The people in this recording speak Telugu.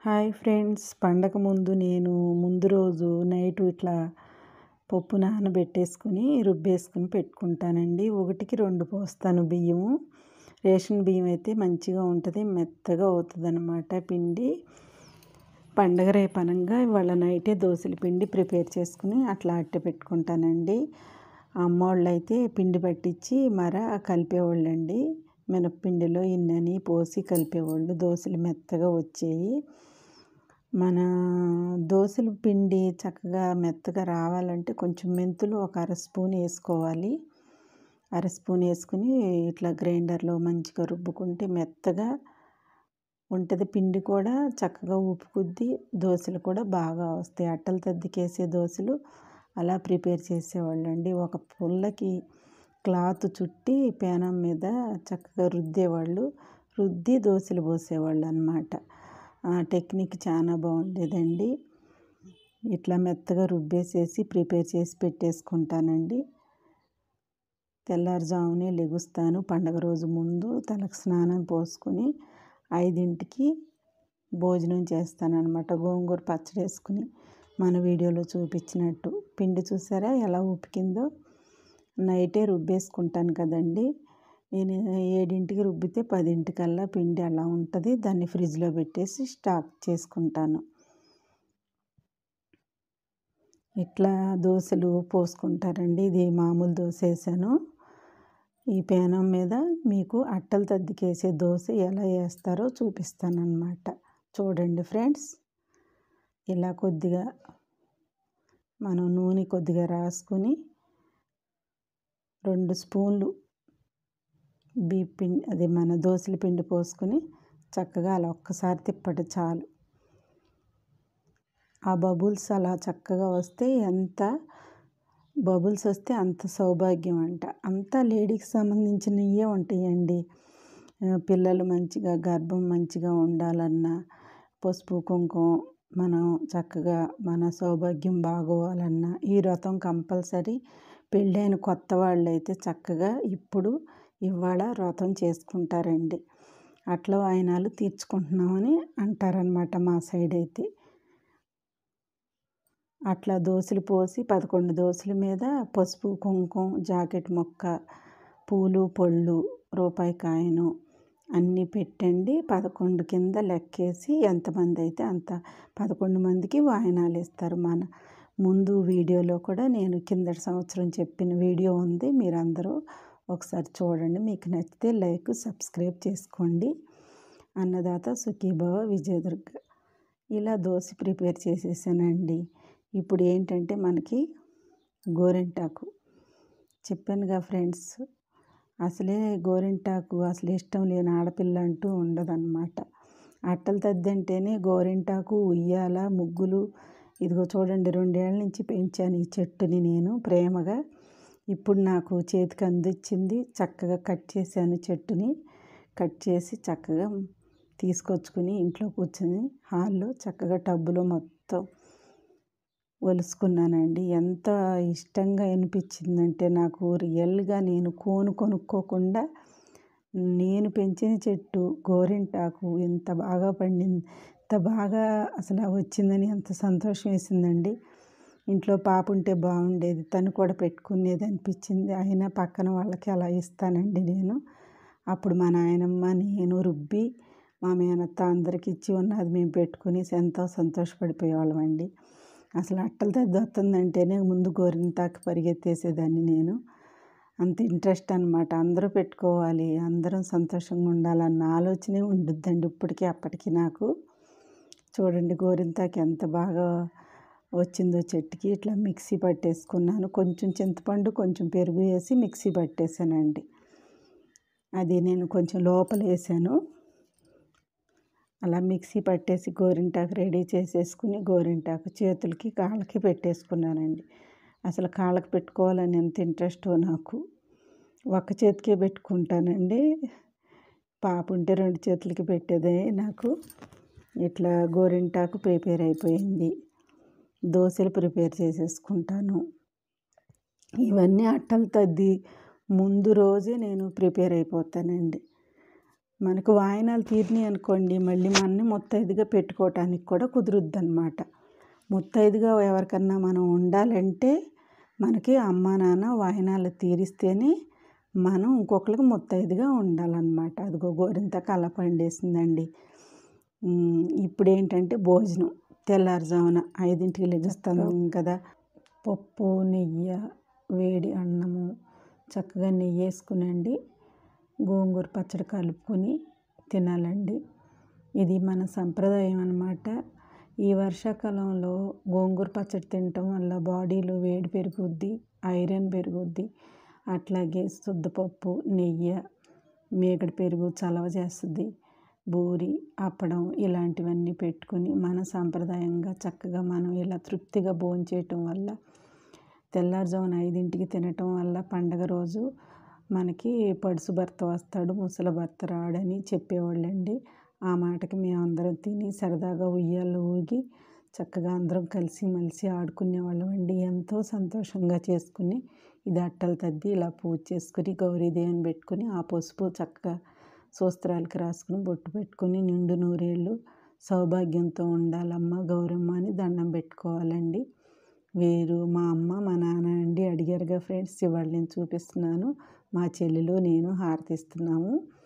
హాయ్ ఫ్రెండ్స్ పండగ ముందు నేను ముందు రోజు నైట్ ఇట్లా పప్పు నానబెట్టేసుకుని రుబ్బేసుకుని పెట్టుకుంటానండి ఒకటికి రెండు పోస్తాను బియ్యము రేషన్ బియ్యం అయితే మంచిగా ఉంటుంది మెత్తగా అవుతుంది అనమాట పిండి పండగ రేపనంగా ఇవాళ నైటే దోశల పిండి ప్రిపేర్ చేసుకుని అట్లా అట్టే పెట్టుకుంటానండి అమ్మోళ్ళు అయితే పిండి పట్టించి మర కలిపేవాళ్ళండి మినప్పిండిలో ఇన్నని పోసి కలిపేవాళ్ళు దోశలు మెత్తగా వచ్చేవి మన దోశల పిండి చక్కగా మెత్తగా రావాలంటే కొంచెం మెంతులు ఒక అర స్పూన్ వేసుకోవాలి అర స్పూన్ వేసుకుని ఇట్లా గ్రైండర్లో మంచిగా రుబ్బుకుంటే మెత్తగా ఉంటుంది పిండి కూడా చక్కగా ఉప్పుకుద్ది దోశలు కూడా బాగా వస్తాయి అట్టలు తద్దికేసే దోశలు అలా ప్రిపేర్ చేసేవాళ్ళండి ఒక పుల్లకి క్లాత్ చుట్టి పేనం మీద చక్కగా రుద్దేవాళ్ళు రుద్ది దోశలు పోసేవాళ్ళు అనమాట ఆ టెక్నిక్ చాలా బాగుండేదండి ఇట్లా మెత్తగా రుబ్బేసేసి ప్రిపేర్ చేసి పెట్టేసుకుంటానండి తెల్లారుజామునే లెగుస్తాను పండగ రోజు ముందు తలకు స్నానం పోసుకొని ఐదింటికి భోజనం చేస్తానన్నమాట గోంగూర పచ్చడి వేసుకుని మన వీడియోలో చూపించినట్టు పిండి చూసారా ఎలా ఉపికిందో నైటే రుబ్బేసుకుంటాను కదండి నేను ఏడింటికి రుబ్బితే పదింటికల్లా పిండి అలా ఉంటుంది దాన్ని ఫ్రిడ్జ్లో పెట్టేసి స్టాక్ చేసుకుంటాను ఇట్లా దోశలు పోసుకుంటారండి ఇది మామూలు దోశ వేసాను ఈ పేనం మీద మీకు అట్టలు తద్దికేసే దోశ ఎలా వేస్తారో చూపిస్తాను అనమాట చూడండి ఫ్రెండ్స్ ఇలా కొద్దిగా మనం నూనె కొద్దిగా రాసుకొని రెండు స్పూన్లు బియ్య పిండి అది మన దోశల పిండి పోసుకొని చక్కగా అలా ఒక్కసారి తిప్పటి చాలు ఆ బబుల్స్ అలా చక్కగా వస్తే ఎంత బబుల్స్ వస్తే అంత సౌభాగ్యం అంట అంతా లేడీకి సంబంధించినవే ఉంటాయండి పిల్లలు మంచిగా గర్భం మంచిగా ఉండాలన్నా పసుపు కుంకుమ మనం చక్కగా మన సౌభాగ్యం బాగోవాలన్నా ఈ వ్రతం కంపల్సరీ పెళ్ళైన కొత్త వాళ్ళు అయితే చక్కగా ఇప్పుడు ఇవాళ వ్రతం చేసుకుంటారండి అట్లా వాయినాలు తీర్చుకుంటున్నామని అంటారనమాట మా సైడ్ అయితే అట్లా దోశలు పోసి పదకొండు దోశల మీద పసుపు కుంకుమ జాకెట్ మొక్క పూలు పళ్ళు రూపాయి కాయను అన్నీ పెట్టండి పదకొండు కింద లెక్కేసి ఎంతమంది అయితే అంత పదకొండు మందికి వాయినాలు ఇస్తారు మన ముందు వీడియోలో కూడా నేను కిందటి సంవత్సరం చెప్పిన వీడియో ఉంది మీరందరూ ఒకసారి చూడండి మీకు నచ్చితే లైక్ సబ్స్క్రైబ్ చేసుకోండి అన్నదాత సుఖీభవ విజయదుర్గ ఇలా దోశ ప్రిపేర్ చేసేసానండి ఇప్పుడు ఏంటంటే మనకి గోరింటాకు చెప్పానుగా ఫ్రెండ్స్ అసలే గోరింటాకు అసలు ఇష్టం లేని ఆడపిల్ల అంటూ ఉండదన్నమాట అట్టలు తద్దంటేనే గోరింటాకు ఉయ్యాల ముగ్గులు ఇదిగో చూడండి రెండేళ్ల నుంచి పెంచాను ఈ చెట్టుని నేను ప్రేమగా ఇప్పుడు నాకు చేతికి అందించింది చక్కగా కట్ చేశాను చెట్టుని కట్ చేసి చక్కగా తీసుకొచ్చుకుని ఇంట్లో కూర్చొని హాల్లో చక్కగా టబ్బులో మొత్తం ఒలుసుకున్నానండి ఎంత ఇష్టంగా అనిపించిందంటే నాకు రియల్గా నేను కోను కొనుక్కోకుండా నేను పెంచిన చెట్టు గోరింటాకు ఎంత బాగా పండింది ఎంత బాగా అసలు వచ్చిందని ఎంత సంతోషం వేసిందండి ఇంట్లో పాప ఉంటే బాగుండేది తను కూడా పెట్టుకునేది అనిపించింది అయినా పక్కన వాళ్ళకి అలా ఇస్తానండి నేను అప్పుడు మా నాయనమ్మ నేను రుబ్బి మా మేనత్త అందరికి ఇచ్చి ఉన్నది మేము పెట్టుకుని ఎంతో సంతోషపడిపోయేవాళ్ళం అండి అసలు అట్టలు తద్ది వస్తుందంటేనే ముందు గోరింతాకు పరిగెత్తేసేదాన్ని నేను అంత ఇంట్రెస్ట్ అనమాట అందరూ పెట్టుకోవాలి అందరం సంతోషంగా ఉండాలన్న ఆలోచనే ఉండుద్దండి ఇప్పటికీ అప్పటికి నాకు చూడండి గోరింతాకు ఎంత బాగా వచ్చిందో చెట్టుకి ఇట్లా మిక్సీ పట్టేసుకున్నాను కొంచెం చింతపండు కొంచెం పెరుగు వేసి మిక్సీ పట్టేసానండి అది నేను కొంచెం లోపల వేసాను అలా మిక్సీ పట్టేసి గోరింటాకు రెడీ చేసేసుకుని గోరింటాకు చేతులకి కాళ్ళకి పెట్టేసుకున్నానండి అసలు కాళ్ళకి పెట్టుకోవాలని ఎంత ఇంట్రెస్టో నాకు ఒక చేతికే పెట్టుకుంటానండి పాప ఉంటే రెండు చేతులకి పెట్టేదే నాకు ఇట్లా గోరింటాకు ప్రిపేర్ అయిపోయింది దోశలు ప్రిపేర్ చేసేసుకుంటాను ఇవన్నీ అట్టలు తద్ది ముందు రోజే నేను ప్రిపేర్ అయిపోతానండి మనకు వాయినాలు తీరినాయి అనుకోండి మళ్ళీ మనని ముత్తైదుగా పెట్టుకోవటానికి కూడా కుదురుద్ది అనమాట ముత్తైదుగా ఎవరికన్నా మనం ఉండాలంటే మనకి అమ్మ నాన్న వాయినాలు తీరిస్తేనే మనం ఇంకొకరికి ముత్తైదుగా ఉండాలన్నమాట అదిగో గోరింత కల పండేసిందండి ఇప్పుడు ఏంటంటే భోజనం తెల్లారుజామున ఐదింటికి లెగుస్తాం కదా పప్పు నెయ్యి వేడి అన్నము చక్కగా నెయ్యి వేసుకునండి గోంగూర పచ్చడి కలుపుకొని తినాలండి ఇది మన సంప్రదాయం అన్నమాట ఈ వర్షాకాలంలో గోంగూర పచ్చడి తినటం వల్ల బాడీలో వేడి పెరుగుద్ది ఐరన్ పెరుగుద్ది అట్లాగే శుద్ధపప్పు నెయ్యి మేగడ పెరుగు చలవ చేస్తుంది బూరి అప్పడం ఇలాంటివన్నీ పెట్టుకుని మన సాంప్రదాయంగా చక్కగా మనం ఇలా తృప్తిగా భోంచేయటం వల్ల తెల్లారుజామున ఐదింటికి తినటం వల్ల పండగ రోజు మనకి పడుసు భర్త వస్తాడు ముసలి భర్త రాడని చెప్పేవాళ్ళండి ఆ మాటకి మేము అందరం తిని సరదాగా ఉయ్యాలు ఊగి చక్కగా అందరం కలిసి మెలిసి ఆడుకునేవాళ్ళం అండి ఎంతో సంతోషంగా చేసుకుని ఇది అట్టలు తద్ది ఇలా పూజ చేసుకుని గౌరీదేవిని పెట్టుకుని ఆ పసుపు చక్కగా సూస్త్రాలకి రాసుకుని బొట్టు పెట్టుకుని నిండు నూరేళ్ళు సౌభాగ్యంతో ఉండాలమ్మ గౌరమ్మ అని దండం పెట్టుకోవాలండి వీరు మా అమ్మ మా నాన్న అండి అడిగారుగా ఫ్రెండ్స్ ఇవాళ నేను చూపిస్తున్నాను మా చెల్లెలు నేను హారతిస్తున్నాము